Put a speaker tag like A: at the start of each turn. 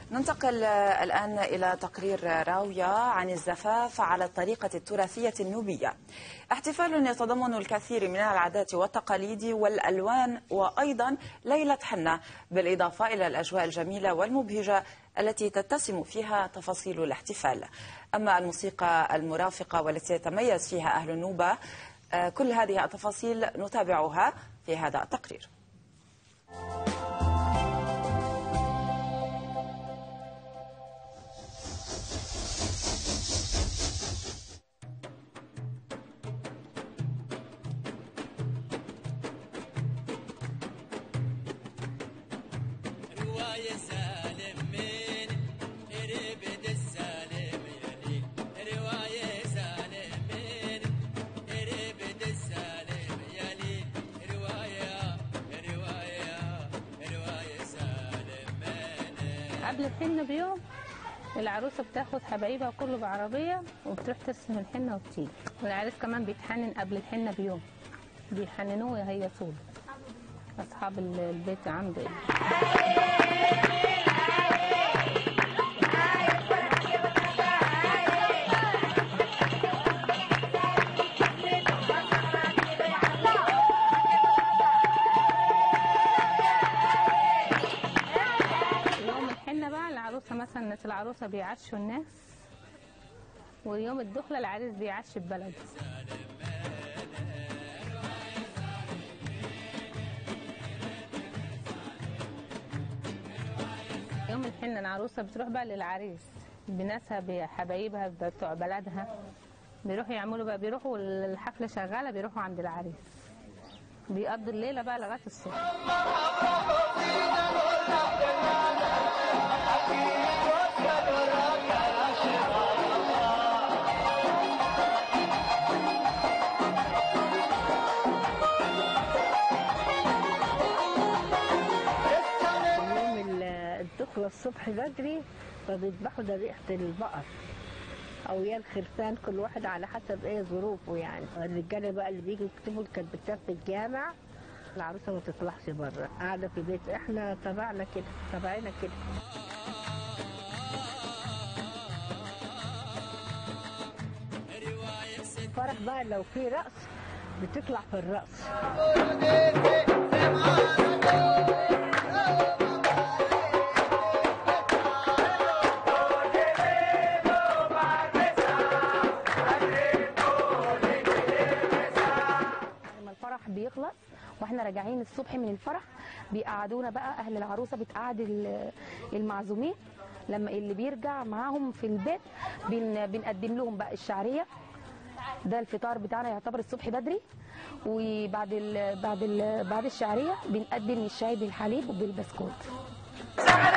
A: ننتقل الآن إلى تقرير راوية عن الزفاف على الطريقة التراثية النوبية احتفال يتضمن الكثير من العادات والتقاليد والألوان وأيضا ليلة حنة بالإضافة إلى الأجواء الجميلة والمبهجة التي تتسم فيها تفاصيل الاحتفال أما الموسيقى المرافقة والتي يتميز فيها أهل النوبة كل هذه التفاصيل نتابعها في هذا التقرير
B: قبل الحنة بيوم العروسة بتاخد حبايبها كله بعربية وبتروح ترسم الحنة وبتيجي والعريس كمان بيتحنن قبل الحنة بيوم بيحننوه ويهيصوه أصحاب البيت عنده يوم الحنة بقى العروسة مثلا ناس العروسة بيعشوا الناس ويوم الدخلة العريس بيعشي البلد يوم الحنة العروسة بتروح بقى للعريس بناسها بحبايبها بتوع بلدها بيروحوا يعملوا بقى بيروحوا الحفلة شغالة بيروحوا عند العريس بيقضوا الليلة بقى لغاية الصبح
C: يوم ال- الدخلة الصبح بدري فبيذبحوا ذبيحة البقر أو يا الخرفان كل واحد على حسب إيه ظروفه يعني الرجالة بقى اللي بيجوا يكتبوا الكتاب في الجامع العروسة ما تطلعش بره قاعدة في بيت إحنا تبعنا كده تبعنا كده فرح بقى لو في رقص بتطلع في الرقص
D: لما الفرح بيخلص واحنا راجعين الصبح من الفرح بيقعدونا بقى اهل العروسه بتقعد ال- المعزومين لما اللي بيرجع معاهم في البيت بن بنقدم لهم بقى الشعريه ده الفطار بتاعنا يعتبر الصبح بدري وبعد ال بعد ال بعد الشعريه بنقدم الشاي بالحليب وبالبسكوت